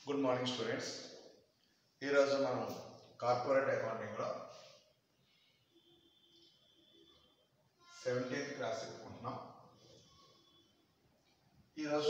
good morning students ఈరోజు మనం corporate అకౌంటింగ్లో సెవెంటీన్త్ క్లాస్ చెప్పుకుంటున్నాం ఈరోజు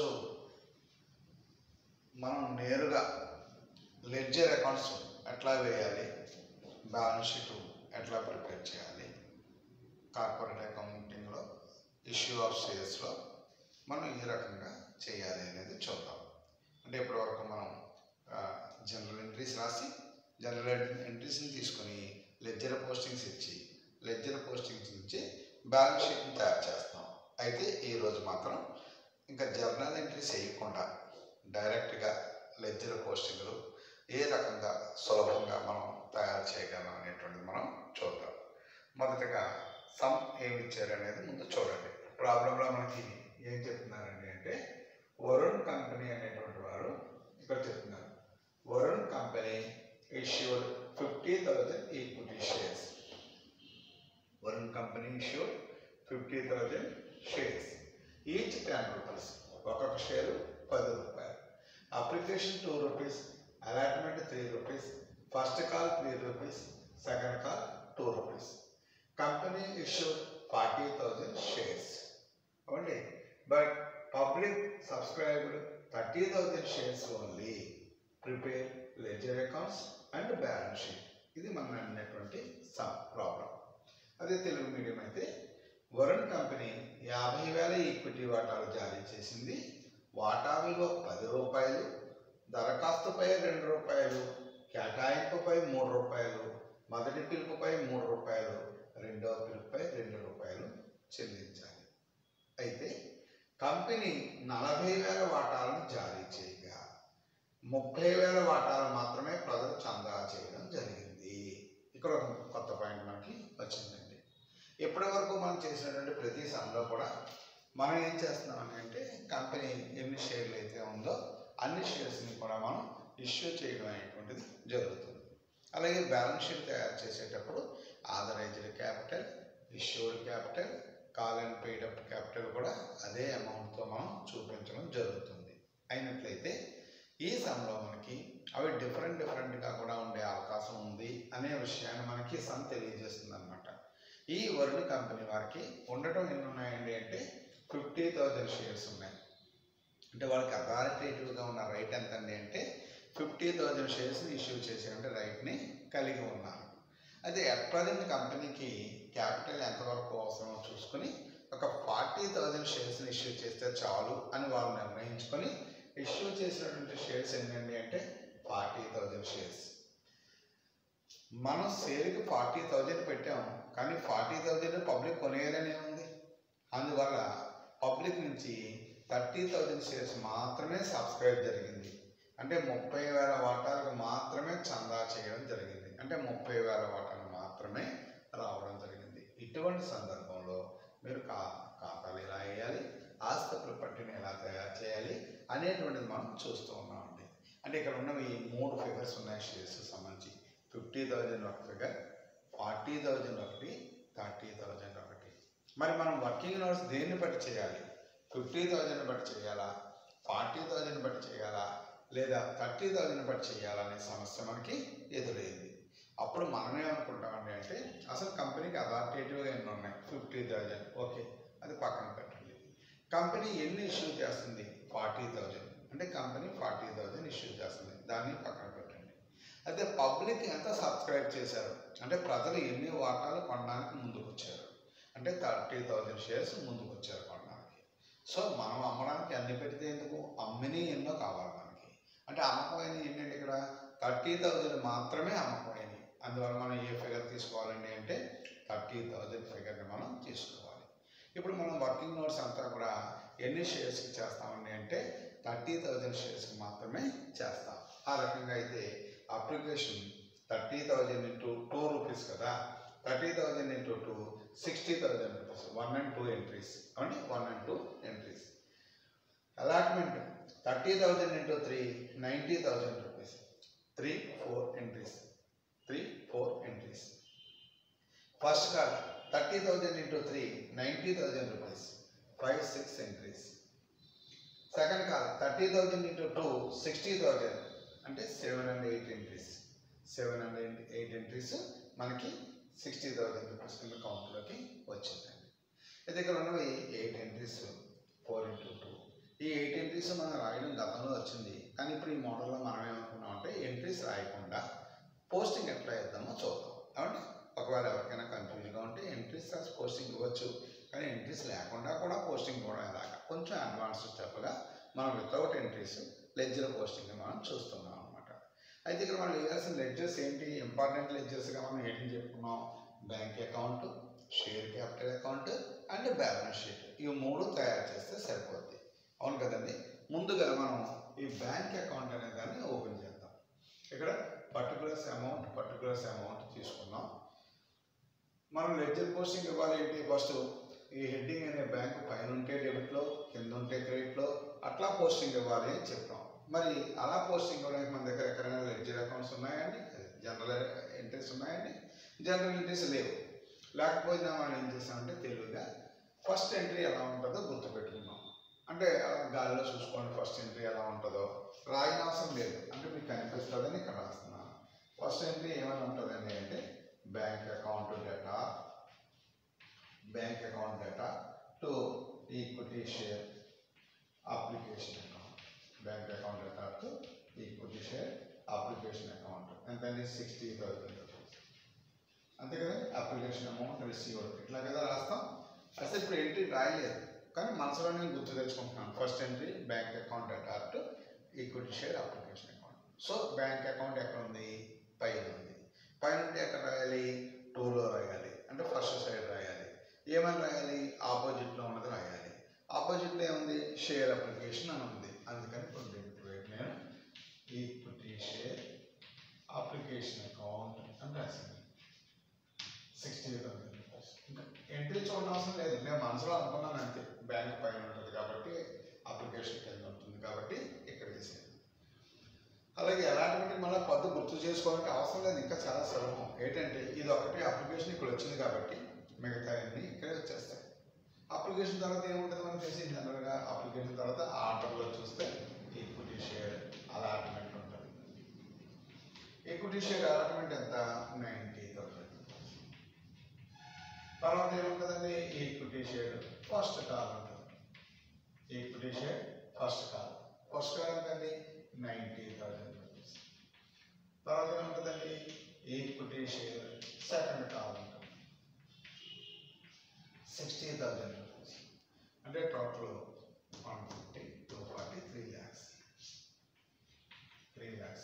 మనం నేరుగా లెడ్జర్ అకౌంట్స్ ఎట్లా వేయాలి బ్యాలెన్స్ షీట్ ఎట్లా ప్రిపేర్ చేయాలి కార్పొరేట్ అకౌంటింగ్లో ఇష్యూ ఆఫ్ షేర్స్లో మనం ఈ రకంగా చేయాలి అనేది చూద్దాం అంటే ఇప్పటివరకు మనం జనరల్ ఎంట్రీస్ రాసి జనరల్ ఎంట్రీస్ని తీసుకొని లెడ్జర్ పోస్టింగ్స్ ఇచ్చి లెడ్జర్ పోస్టింగ్స్ నుంచి బ్యాలెన్స్ షీట్ని తయారు చేస్తాం అయితే ఈరోజు మాత్రం ఇంకా జర్నల్ ఎంట్రీస్ వేయకుండా డైరెక్ట్గా లెడ్జర్ పోస్టింగ్లు ఏ రకంగా సులభంగా మనం తయారు చేయగలం అనేటువంటిది మనం చూద్దాం మొదటగా సమ్ ఏమి ఇచ్చారు అనేది ముందు చూడండి ప్రాబ్లంలో మనకి ఏం చెప్తున్నారండి అంటే వరుణ్ కంపెనీ అనేటువంటి వారు ఇక్కడ చెప్తున్నారు Varun company issued fifty thousand equity shares Varun company issued fifty thousand shares each ten rupees ఒక్కొక్క షేరు పది రూపాయలు application two rupees allotment three rupees first call three rupees second call two rupees company issued forty thousand shares only but public subscribed thirty thousand shares only prepare ledger accounts and balance sheet ఇది మనం అన్నటువంటి some problem అదే Telugu medium అయితే Varun company యాభై వేల equity వాటాలు జారీ చేసింది వాటా విలువ పది రూపాయలు దరఖాస్తుపై రెండు రూపాయలు కేటాయింపుపై మూడు రూపాయలు మొదటి పిలుపుపై మూడు రూపాయలు రెండవ పిలుపుపై రెండు రూపాయలు చెల్లించాలి అయితే కంపెనీ నలభై వేల వాటాలను జారీ చేయగా ముప్పై వేల వాటాలు మాత్రమే ప్రజలు చందా చేయడం జరిగింది ఇక్కడ ఒక కొత్త పాయింట్ మనకి వచ్చిందండి ఇప్పటి వరకు మనం చేసినటువంటి ప్రతి సమ్లో కూడా మనం ఏం చేస్తున్నాం అంటే కంపెనీ ఎన్ని షేర్లు అయితే ఉందో అన్ని షేర్స్ని కూడా మనం ఇష్యూ చేయడం అనేటువంటిది జరుగుతుంది అలాగే బ్యాలెన్స్ షీట్ తయారు చేసేటప్పుడు authorised capital issued capital call and paid up capital కూడా అదే అమౌంట్తో మనం చూపించడం జరుగుతుంది అయినట్లయితే ఈ సమ్లో మనకి అవి డిఫరెంట్ డిఫరెంట్గా కూడా ఉండే అవకాశం ఉంది అనే విషయాన్ని మనకి సమ్ తెలియజేస్తుంది అనమాట ఈ వరుణ్ కంపెనీ వారికి ఉండటం ఎన్ని ఉన్నాయండి అంటే ఫిఫ్టీ థౌజండ్ షేర్స్ ఉన్నాయి అంటే వాళ్ళకి అథారిటేటివ్గా ఉన్న రైట్ ఎంత అండి అంటే ఫిఫ్టీ థౌజండ్ షేర్స్ని ఇష్యూ చేసే అంటే రైట్ని కలిగి ఉన్నారు అయితే అట్ ప్రజెంట్ కంపెనీకి క్యాపిటల్ ఎంతవరకు అవసరమో చూసుకొని ఒక ఫార్టీ థౌజండ్ షేర్స్ని ఇష్యూ చేస్తే చాలు అని వాళ్ళు నిర్ణయించుకొని ఇష్యూ చేసినటువంటి షేర్స్ ఏంటండి అంటే ఫార్టీ థౌజండ్ షేర్స్ మనం సేల్కి ఫార్టీ థౌజండ్ పెట్టాము కానీ ఫార్టీ థౌజండ్ పబ్లిక్ కొనేయాలని ఏముంది అందువల్ల పబ్లిక్ నుంచి థర్టీ థౌజండ్ షేర్స్ మాత్రమే సబ్స్క్రైబ్ జరిగింది అంటే ముప్పై వేల వాటాలకు మాత్రమే చందా చేయడం జరిగింది అంటే ముప్పై వేల వాటాలు మాత్రమే రావడం జరిగింది ఇటువంటి సందర్భంలో మీరు కా ఖాతాలు ఎలా వేయాలి ఆస్తి పట్టిని ఎలా తయారు చేయాలి అనేటువంటిది మనం చూస్తూ ఉన్నామండి అంటే ఇక్కడ ఉన్నవి మూడు ఫిగర్స్ ఉన్నాయి షేర్స్ సంబంధించి ఫిఫ్టీ థౌజండ్ ఒక ఫిగర్ ఫార్టీ థౌజండ్ ఒకటి థర్టీ థౌజండ్ ఒకటి మరి మనం వర్కింగ్ అవర్స్ దేన్ని బట్టి చేయాలి ఫిఫ్టీ థౌజండ్ బట్టి చేయాలా ఫార్టీ థౌజండ్ బట్టి చేయాలా లేదా థర్టీ థౌజండ్ బట్టి చేయాలా అనే సమస్య మనకి ఎదురైంది అప్పుడు మనమే అనుకుంటామండి అంటే అసలు కంపెనీకి అథారిటేటివ్గా ఎన్ని ఉన్నాయి ఫిఫ్టీ థౌజండ్ ఓకే అది పక్కన పెట్టండి కంపెనీ ఎన్ని ఇష్యూ చేస్తుంది ఫార్టీ థౌజండ్ అంటే కంపెనీ ఫార్టీ థౌజండ్ ఇష్యూ చేస్తుంది దాన్ని పక్కన పెట్టండి అయితే పబ్లిక్ ఎంత సబ్స్క్రైబ్ చేశారు అంటే ప్రజలు ఎన్ని వాటాలు కొనడానికి ముందుకు వచ్చారు అంటే థర్టీ థౌజండ్ షేర్స్ ముందుకు వచ్చారు కొనడానికి సో మనం అమ్మడానికి అన్ని పెడితే ఎందుకు అమ్మిని ఎన్నో కావాలి మనకి అంటే అమ్మకమైనవి ఏంటంటే ఇక్కడ థర్టీ థౌజండ్ మాత్రమే అమ్మకమైనవి అందువల్ల మనం ఏ ఫిగర్ తీసుకోవాలండి అంటే థర్టీ థౌజండ్ ఫిగర్ని మనం తీసుకోవాలి ఇప్పుడు మనం వర్కింగ్ నోట్స్ అంతా కూడా ఎన్ని షేర్స్కి చేస్తామండి అంటే థర్టీ థౌజండ్ షేర్స్కి మాత్రమే చేస్తాం ఆ రకంగా అయితే application thirty thousand into two rupees కదా thirty thousand into two sixty thousand rupees one and two entries అవునండి one and two entries allotment thirty thousand into three ninety thousand rupees three four entries three four entries first call thirty thousand into three ninety thousand rupees five six entries second call thirty thousand into two sixty thousand అంటే seven and eight entries seven and eight entries మనకి sixty thousand rupees కింద కౌంట్లోకి వచ్చిందండి అయితే ఇక్కడ ఉన్నవి eight entries four into two ఈ eight entries మనం రాయడం గతంలో వచ్చింది కానీ ఇప్పుడు ఈ మోడల్లో మనం ఏమనుకున్నాం అంటే ఎంట్రీస్ రాయకుండా పోస్టింగ్ ఎట్లా ఇద్దామో చూద్దాం కాబట్టి ఒకవేళ ఎవరికైనా కన్ఫ్యూజ్గా ఉంటే ఎంట్రీస్ రాసి పోస్టింగ్ ఇవ్వచ్చు కానీ ఎంట్రీస్ లేకుండా కూడా పోస్టింగ్ కూడా ఎలాగా కొంచెం అడ్వాన్స్ స్టెప్గా మనం వితౌట్ ఎంట్రీస్ లెడ్జర్ పోస్టింగ్ మనం చూస్తున్నాం అనమాట అయితే ఇక్కడ మనం వేయాల్సిన లెడ్జర్స్ ఏంటి ఇంపార్టెంట్ లెడ్జర్స్గా మనం ఏంటి చెప్పుకున్నాం bank account share capital account and balance sheet ఇవి మూడు తయారు చేస్తే సరిపోద్ది అవును కదండి ముందుగా మనం ఈ బ్యాంక్ అకౌంట్ అనే దాన్ని ఓపెన్ చేద్దాం ఇక్కడ పర్టికులర్స్ అమౌంట్ పర్టికులర్స్ అమౌంట్ తీసుకుందాం మనం లెడ్జర్ పోస్టింగ్ ఇవ్వాలి ఏంటి ఫస్ట్ ఈ హెడ్డింగ్ అనే బ్యాంక్ పైన ఉంటే డెబిట్లో కింద ఉంటే క్రెడిట్లో అట్లా పోస్టింగ్ ఇవ్వాలి అని చెప్పాం మరి అలా పోస్టింగ్ ఇవ్వడానికి మన దగ్గర ఎక్కడైనా లెడ్జర్ అకౌంట్స్ ఉన్నాయండి జనరల్ ఎంట్రీస్ ఉన్నాయండి జనరల్ ఎంట్రీస్ లేవు లేకపోయినా మనం ఏం చేసామంటే తెలివిగా ఫస్ట్ ఎంట్రీ ఎలా ఉంటుందో గుర్తుపెట్టుకున్నాం అంటే అలా గాలిలో చూసుకోండి ఫస్ట్ ఎంట్రీ ఎలా ఉంటుందో రాయని అవసరం లేదు అంటే మీకు కనిపిస్తుందని ఇక్కడ రాస్తున్నాను ఫస్ట్ ఎంట్రీ ఏమైనా ఉంటుందండి అంటే bank account data bank account data to equity share application account bank account data to equity share application account ఎంతండి సిక్స్టీ థౌసండ్ అంతే కదా అప్లికేషన్ అమౌంట్ రిసీవ్డ్ ఇట్లా కదా రాస్తాం అసలు ఇప్పుడు ఎంట్రీ రాయలేదు కానీ మనసులో నేను గుర్తు తెచ్చుకుంటున్నాను first entry bank account data to equity share application account so bank account ఎక్కడ ఉంది పైన ఉంది పైన ఉంటే ఎక్కడ రాయాలి టూలో రాయాలి అంటే ఫస్ట్ సైడ్ రాయాలి ఏమని రాయాలి ఆపోజిట్లో ఉన్నది రాయాలి ఆపోజిట్లో ఏముంది షేర్ అప్లికేషన్ అని ఉంది అందుకని ఇప్పుడు డెబిట్ వైపు నేను ఈక్విటీ షేర్ అప్లికేషన్ అకౌంట్ అని రాసింది సిక్స్టీ థౌసండ్ ఇంకా ఎంట్రీ చూడడం అవసరం లేదు నేను మనసులో అనుకున్నాను అంతే బ్యాంక్ పైన ఉంటుంది కాబట్టి అప్లికేషన్ కింద ఉంటుంది కాబట్టి ఇక్కడ వేసాను అలాగే ఎలాంటి మళ్ళీ పద్దు గుర్తు చేసుకోవాలంటే అవసరం లేదు ఇంకా చాలా సులభం ఏంటంటే ఇది ఒకటి అప్లికేషన్ ఇక్కడ వచ్చింది కాబట్టి మిగతా అన్ని ఇక్కడే వచ్చేస్తాయి అప్లికేషన్ తర్వాత ఏముంటుంది మనం చేసి జనరల్గా అప్లికేషన్ తర్వాత ఆర్డర్లో చూస్తే ఈక్విటీ షేర్ అలాట్మెంట్ ఉంటుంది ఈక్విటీ షేర్ అలాట్మెంట్ ఎంత నైంటీ థౌసండ్ తర్వాత ఏముంటుందండి ఈక్విటీ షేర్ ఫస్ట్ కాల్ ఉంటుంది equity share first call first call ఎంతండి నైంటీ థౌసండ్ రూపీస్ తర్వాత ఏముంటుందండి ఈక్విటీ షేర్ సెకండ్ కాల్ ఉంటుంది సిక్స్టీ థౌసండ్ రూపీస్ అంటే total one fifty two forty three lakhs three lakhs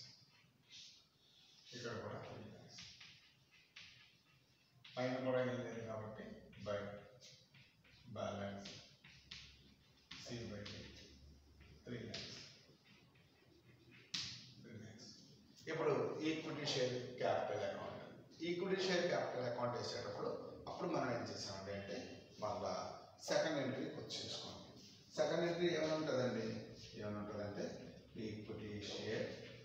ఇక్కడ కూడా త్రీ ల్యాక్స్ పైన కూడా ఏం లేదు కాబట్టి by balance c by d three lakhs three lakhs ఇప్పుడు equity share capital account equity share capital account వేసేటప్పుడు అప్పుడు మనం ఏం చేసామంటే అంటే మళ్ళా సెకండ్ ఎంట్రీ వచ్చేసుకోండి సెకండ్ ఎంట్రీ ఏమైనా ఉంటుందండి ఏమైనా ఉంటుందంటే equity share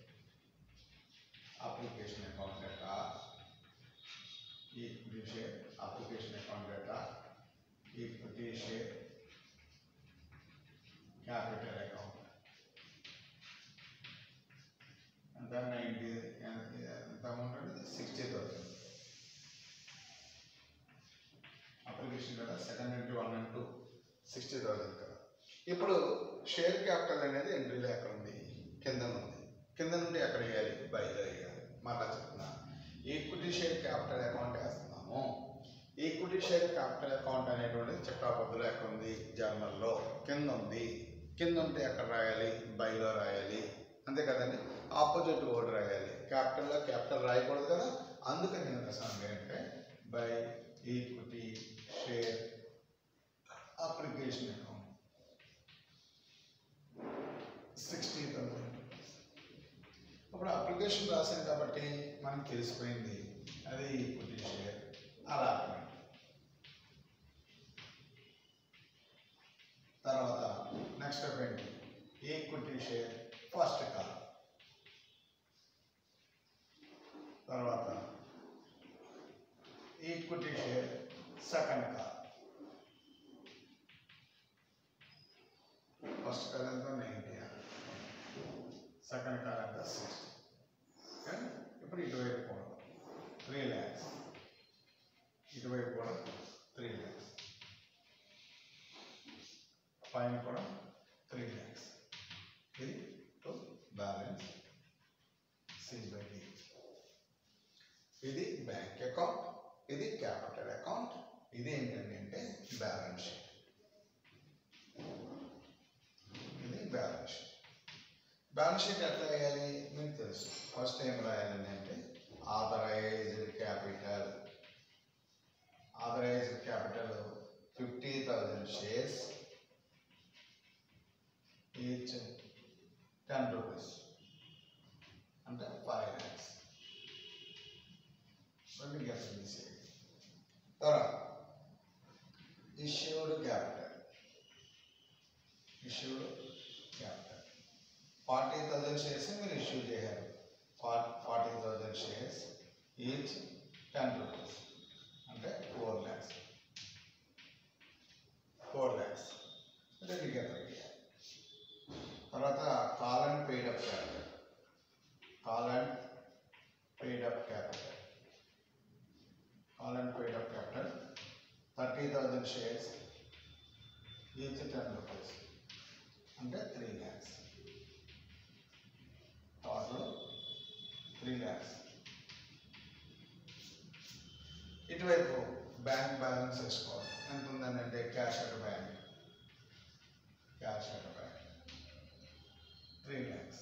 application account data equity share application account data equity share capital account ఎంత నైంటీ ఎంత అమౌంట్ అంటే సిక్స్టీ థౌసండ్ అప్లికేషన్ కదా second entry one and two sixty thousand కదా ఇప్పుడు షేర్ క్యాపిటల్ అనేది ఎంట్రీలో ఎక్కడ ఉంది కింద ఉంది కింద నుండి ఎక్కడ వేయాలి బయట వేయాలి మళ్ళా చెప్తున్నా ఈక్విటీ షేర్ క్యాపిటల్ అకౌంట్ వేస్తున్నాము ఈక్విటీ షేర్ క్యాపిటల్ అకౌంట్ అనేటువంటిది చిట్టాపద్దులో ఎక్కడ ఉంది జర్నల్లో కింద ఉంది కింద ఉంటే ఎక్కడ రాయాలి బైలో రాయాలి అంతే కదండి ఆపోజిట్ వర్డ్ రాయాలి క్యాపిటల్లో క్యాపిటల్ రాయకూడదు కదా అందుకని నేను రాసాను ఏంటంటే by equity share application account sixty thousand అప్పుడు అప్లికేషన్ రాశాను కాబట్టి మనకు తెలిసిపోయింది అది ఈక్విటీ షేర్ అలాట్మెంట్ తర్వాత నెక్స్ట్ స్టెప్ ఏంటి ఈక్విటీ షేర్ ఫస్ట్ కాల్ తర్వాత equity share second call first call ఎంత నైంటీ సెకండ్ కాల్ ఎంత త్రీ ల్యాక్స్ ఇటువైపు కూడా త్రీ ల్యాక్స్ పైన కూడా త్రీ ల్యాక్స్ ఇది to balance c by d ఇది బ్యాంక్ అకౌంట్ ఇది క్యాపిటల్ అకౌంట్ ఇది ఏంటంటే అంటే బ్యాలెన్స్ షీట్ ఇది బ్యాలెన్స్ షీట్ బ్యాలెన్స్ షీట్ ఎట్లా వేయాలి మీకు తెలుసు ఫస్ట్ ఏం రాయాలని అంటే authorised capital authorised capital fifty thousand shares each ten rupees అంటే ఫైవ్ ల్యాక్స్ రెండు గ్యాప్స్ తీసేయండి తర్వాత issued capital issued capital forty thousand shares మీరు ఇష్యూ చేయాలి forty thousand shares each ten rupees అంటే ఫోర్ ల్యాక్స్ ఫోర్ ల్యాక్స్ రెండు గ్యాప్ తర్వాత call and paid up capital call and paid up capital call and paid up capital thirty thousand shares each ten rupees అంటే three lakhs total three lakhs ఇటువైపు bank balance వేసుకోవాలి ఎంత ఉందని అంటే cash at bank cash at bank three lakhs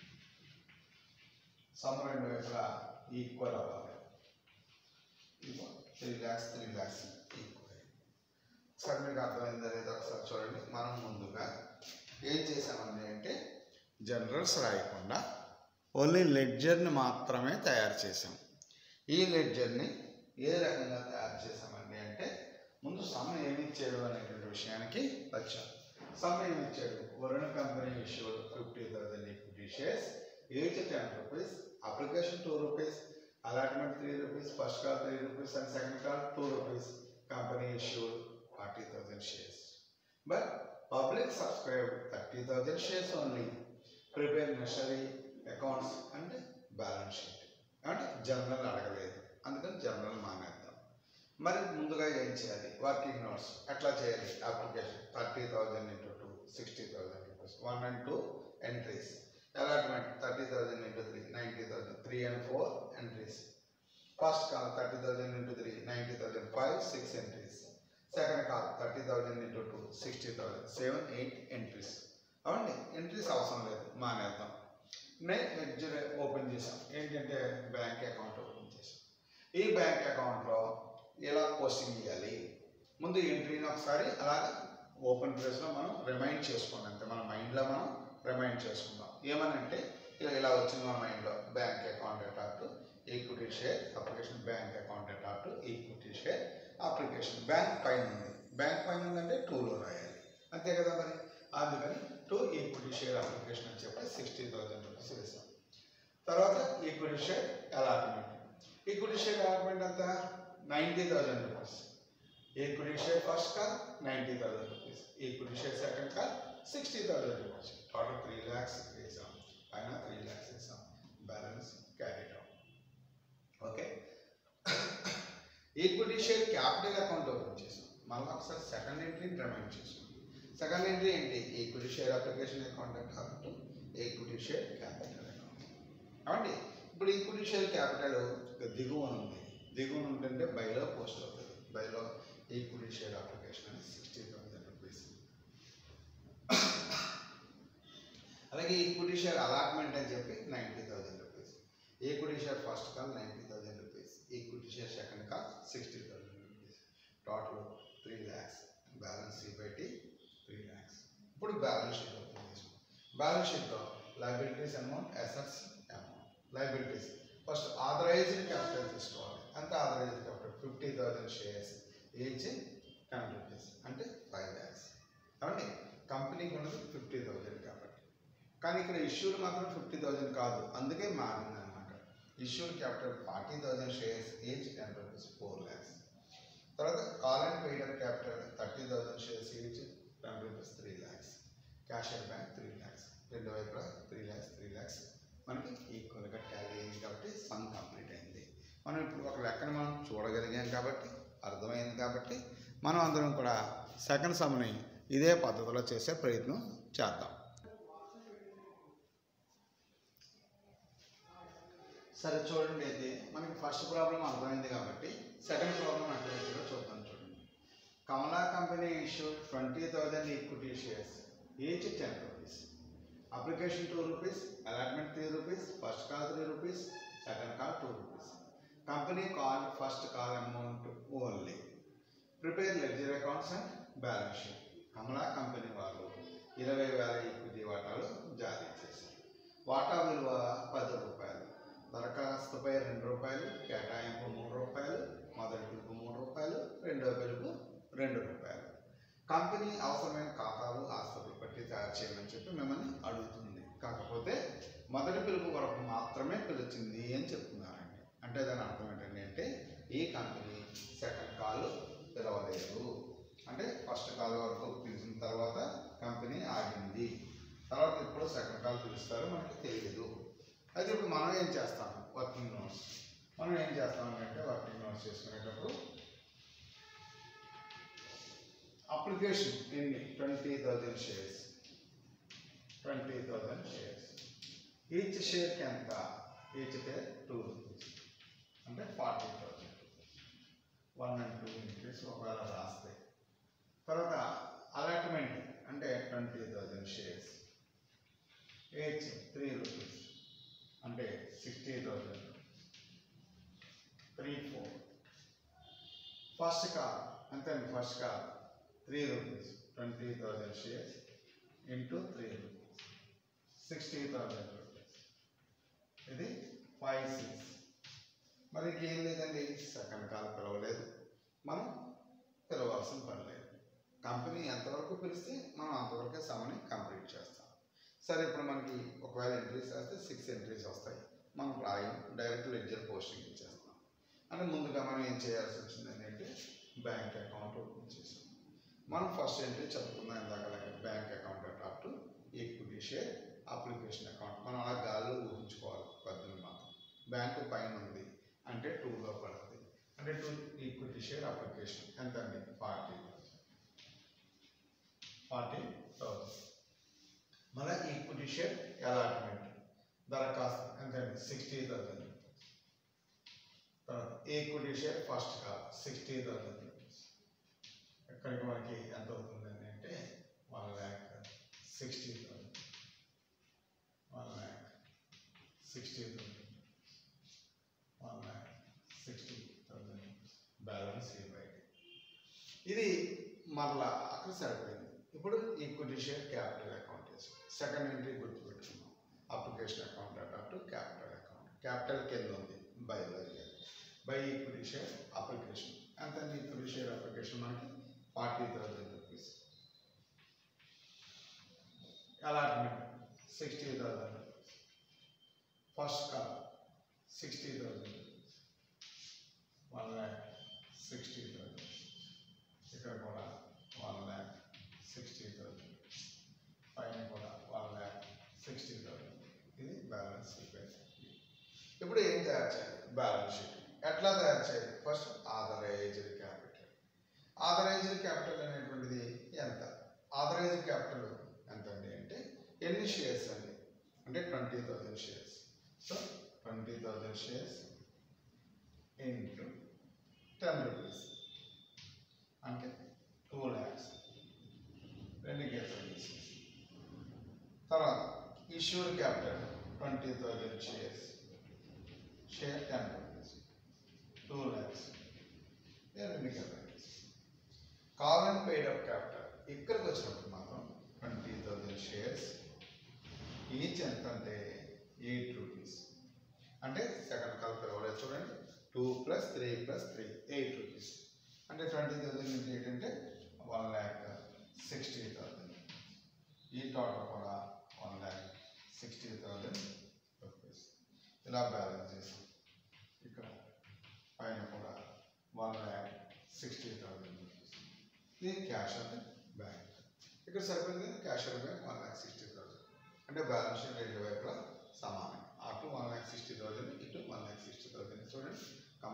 sum రెండు వైపులా equal అవ్వాలి ఇదిగో three lakhs three lakhs equal ఒకసారి మీకు అర్థమైందా లేదా ఒకసారి చూడండి మనం ముందుగా ఏం చేసామండి అంటే జనరల్స్ రాయకుండా ఓన్లీ లెడ్జర్ని మాత్రమే తయారు చేసాం ఈ లెడ్జర్ని ఏ రకంగా తయారు చేసామండి అంటే ముందు సమ్ ఏమి ఇచ్చాడు అనేటువంటి విషయానికి వచ్చాం సమ్ ఏమి ఇచ్చాడు Varuna company issued fifty thousand equity shares each ten rupees application two rupees allotment three rupees first call three rupees and second call two rupees company issued forty thousand shares but public subscribe thirty thousand shares only prepare necessary accounts and balance sheet అంటే journal అడగలేదు అందుకని journal మానేద్దాం మరి ముందుగా ఏం చేయాలి working notes ఎట్లా చేయాలి application thirty thousand into two sixty thousand rupees one and two entries allotment thirty thousand into three ninety thousand three and four entries first call thirty thousand into three ninety thousand five six entries second call thirty thousand into two sixty thousand seven eight entries అవండి entries అవసరం లేదు మానేద్దాం next ledger open చేసాం ఏంటంటే bank account open చేసాం ఈ bank అకౌంట్లో ఎలా posting చేయాలి ముందు ఎంట్రీని ఒకసారి అలాగా ఓపెన్ ప్లేస్లో మనం రిమైండ్ చేసుకోండి అంతే మన మైండ్లో మనం రిమైండ్ చేసుకుందాం ఏమనంటే ఇలా ఇలా వచ్చింది మన మైండ్లో బ్యాంక్ అకౌంట్ అటాట్ equity share application bank account అటాట్ ఈక్విటీ షేర్ అప్లికేషన్ బ్యాంక్ పైన ఉంది బ్యాంక్ పైన ఉందంటే టూలో రాయాలి అంతే కదా మరి అందుకని టూ ఈక్విటీ షేర్ అప్లికేషన్ అని చెప్పి సిక్స్టీ థౌసండ్ రూపీస్ వేసాం తర్వాత equity share allotment equity share allotment అంతా ninety thousand rupees equity share first call ninety thousand rupees equity share second call sixty thousand rupees total three lakhs వేసాం పైన three lakhs వేసాం balance carry out okay equity share capital account open చేసాం మళ్ళీ ఒకసారి second ఎంట్రీని remind చేసుకోండి second entry ఏంటి equity share application account account equity share capital account అవండి ఇప్పుడు ఈక్విటీ షేర్ క్యాపిటల్ దిగువన ఉంది దిగువన ఉంటుంటే బైలో పోస్ట్ అవుతుంది బైలో ఈక్విటీ షేర్ అప్లికేషన్ అని సిక్స్టీ థౌసండ్ రూపీస్ అలాగే ఈక్విటీ షేర్ అలాట్మెంట్ అని చెప్పి ninety thousand rupees equity share first call ninety thousand rupees equity share second call sixty thousand rupees total three lakhs balance బట్టి త్రీ ల్యాక్స్ ఇప్పుడు balance sheet open చేసాం balance షీట్లో liabilities amount assets amount liabilities first authorized capital తీసుకోవాలి అంత authorized capital fifty thousand shares each ten rupees అంటే five lakhs కాబట్టి కంపెనీకి ఉన్నది ఫిఫ్టీ థౌసండ్ కాబట్టి కానీ ఇక్కడ ఇష్యూడ్ మాత్రం ఫిఫ్టీ థౌసండ్ కాదు అందుకే మారింది అనమాట issued capital forty thousand shares each ten rupees four lakhs తర్వాత call and paid up capital thirty thousand shares each ten rupees three lakhs cash and bank three lakhs రెండు వైపులా త్రీ ల్యాక్స్ త్రీ ల్యాక్స్ మనకి ఈక్వల్గా టాలీ అయింది కాబట్టి సమ్ కంప్లీట్ అయింది మనం ఇప్పుడు ఒక లెక్కను మనం చూడగలిగాం కాబట్టి అర్థమైంది కాబట్టి మనం అందరం కూడా సెకండ్ సమ్ని ఇదే పద్ధతిలో చేసే ప్రయత్నం చేద్దాం సరే చూడండి అయితే మనకి ఫస్ట్ ప్రాబ్లం అర్థమైంది కాబట్టి సెకండ్ ప్రాబ్లం అర్థమైందో చూద్దాం చూడండి Kamala company issue twenty thousand equity shares each ten rupees application two rupees allotment three rupees first call three rupees second call two rupees company call first call amount only prepare ledger accounts and balance sheet Kamala company వాళ్ళు ఇరవై వేల equity వాటాలు జారీ చేశారు వాటా విలువ పది రూపాయలు దరఖాస్తుపై రెండు రూపాయలు కేటాయింపు మూడు రూపాయలు మొదటి పిలుపు మూడు రూపాయలు రెండో పిలుపు రెండు రూపాయలు కంపెనీ అవసరమైన ఖాతాలు ఆస్తులు పట్టి తయారు చేయమని చెప్పి మిమ్మల్ని అడుగుతుంది కాకపోతే మొదటి పిలుపు వరకు మాత్రమే పిలిచింది అని చెప్తున్నారండి అంటే దాని అర్థం ఏంటండి అంటే ఈ కంపెనీ సెకండ్ కాల్ పిలవలేదు అంటే ఫస్ట్ కాల్ వరకు పిలిచిన తర్వాత కంపెనీ ఆగింది తర్వాత ఇప్పుడు సెకండ్ కాల్ పిలుస్తారు మనకి తెలియదు అయితే ఇప్పుడు మనం ఏం చేస్తాం వర్కింగ్ నోట్స్ మనం ఏం చేస్తాం అంటే వర్కింగ్ నోట్స్ చేసుకునేటప్పుడు అప్లికేషన్ ఎన్ని twenty thousand shares twenty thousand shares each షేర్కి ఎంత ఈచ్ షేర్ టూ రూపీస్ అంటే forty thousand one and two increase ఒకవేళ రాస్తే తర్వాత అలాట్మెంట్ అంటే twenty thousand shares each three rupees అంటే sixty thousand three four first call అంతే first call three rupees twenty thousand shares into three rupees sixty thousand rupees ఇది five six మరి ఇంకేం లేదండి సెకండ్ కాల్ పిలవలేదు మనం పిలవాల్సిన పని లేదు కంపెనీ ఎంతవరకు పిలిస్తే మనం అంతవరకే సమని కంప్లీట్ చేస్తాం సరే ఇప్పుడు మనకి ఒకవేళ ఎంట్రీస్ వస్తే సిక్స్ ఎంట్రీస్ వస్తాయి మనం రాయం డైరెక్ట్ లెడ్జర్ పోస్టింగ్ ఇచ్చేస్తాం అంటే ముందుగా మనం ఏం చేయాల్సి వచ్చింది అంటే బ్యాంక్ అకౌంట్ ఓపెన్ చేసాం మనం ఫస్ట్ ఎంట్రీ చదువుకుందాం ఇందాక బ్యాంక్ అకౌంట్ అటాప్ to equity share application account మనం అలా గాల్లో ఊహించుకోవాలి పద్దెనిమిది మాత్రం బ్యాంకు పైన ఉంది అంటే టూలో పడుతుంది అంటే టూ ఈక్విటీ షేర్ అప్లికేషన్ ఎంత అండి ఫార్టీ ఫార్టీ థౌసండ్ మళ్ళీ ఈక్విటీ షేర్ అలాట్మెంట్ దరఖాస్తు ఎంత అండి సిక్స్టీ థౌసండ్ తర్వాత equity share first call sixty thousand rupees ఎక్కడికి మనకి ఎంత అవుతుందండి అంటే one lakh sixty thousand one lakh sixty thousand one lakh sixty thousand balance బయట ఇది మరలా అక్కడ సరిపోయింది ఇప్పుడు ఈక్విటీ షేర్ క్యాపిటల్ అకౌంట్ వేసాం సెకండ్ ఎంట్రీ గుర్తుపెట్టుకున్నాం అప్లికేషన్ అకౌంట్ అటు క్యాపిటల్ అకౌంట్ క్యాపిటల్ కింద ఉంది బై జరిగేది బై ఈక్విటీ షేర్ అప్లికేషన్ ఎంత ఈక్విటీ షేర్ అప్లికేషన్ మనకి forty thousand rupees allotment sixty thousand rupees first call sixty thousand rupees one lakh sixty thousand ఇక్కడ కూడా వన్ ల్యాక్ సిక్స్టీ థౌసండ్ పైన కూడా వన్ ల్యాక్ సిక్స్టీ థౌసండ్ ఇది బ్యాలెన్స్ షీట్ ఇప్పుడు ఏం తయారు చేయాలి బ్యాలెన్స్ షీట్ ఎట్లా తయారు చేయాలి first authorized capital authorised capital అనేటువంటిది ఎంత ఆథరైజ్డ్ క్యాపిటల్ ఎంత అండి అంటే ఎన్ని షేర్స్ అండి అంటే twenty thousand shares so twenty thousand shares into ten rupees అంటే టూ ల్యాక్స్ రెండు గీతలు గీసి తర్వాత issued capital twenty thousand shares share ten rupees two lakhs రెండు గీతలు గీసి call and paid up capital ఇక్కడికి వచ్చినప్పుడు మాత్రం ట్వంటీ థౌజండ్ షేర్స్ ఈచ్ ఎంత అంటే ఎయిట్ రూపీస్ అంటే సెకండ్ కాల్ పిలవలేదు చూడండి two plus three plus three eight rupees అంటే ట్వంటీ థౌసండ్ నుంచి ఎయిట్ అంటే వన్ ల్యాక్ సిక్స్టీ థౌసండ్ ఈ టోటల్ కూడా one lakh sixty thousand rupees ఇలా బ్యాలెన్స్ చేసాం ఇక్కడ పైన కూడా one lakh sixty thousand rupees ఇది క్యాష్ అంటే బ్యాంక్ ఇక్కడ సరిపోయింది cash and bank one lakh sixty thousand అంటే బ్యాలెన్స్ షీట్ రెండు వైపులా సమానం అటు వన్ ల్యాక్ సిక్స్టీ థౌసండ్ ఇటు వన్ ల్యాక్ సిక్స్టీ థౌసండ్ చూడండి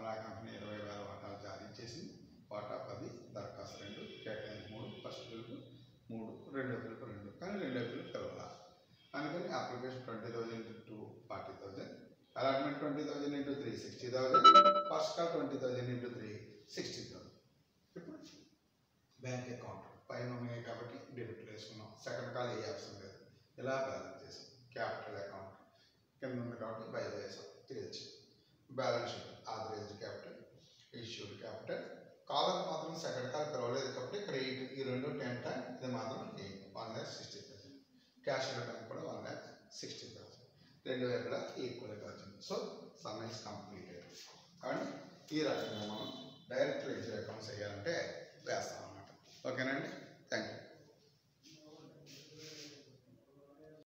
contribution twenty thousand into forty thousand allotment twenty thousand into three sixty thousand first call twenty thousand into three sixty thousand ఇప్పుడు bank account పైన ఉన్నాయి కాబట్టి డెబిట్ వేసుకున్నాం సెకండ్ కాల్ ఏ option లేదు ఇలా balance చేసాం capital account కింద ఉంది కాబట్టి బై వేసాం తీయచ్చు balance sheet authorized capital issued capital కాలం మాత్రం సెకండ్ కాల్ పిలవలేదు కాబట్టి ఇక్కడ ఈ ఈ రెండు టెన్ టైం ఇది మాత్రం eight one lakh sixty thousand cash return కూడా వన్ ల్యాక్ సిక్స్టీ థౌసండ్ రెండు వైపులా ఈక్వల్గా వచ్చింది సో సమ్ ఇస్ కంప్లీటెడ్ కాబట్టి ఈ రకంగా మనం డైరెక్ట్ లెడ్జర్ అకౌంట్స్ వేయాలంటే వేస్తాం అన్నమాట ఓకేనా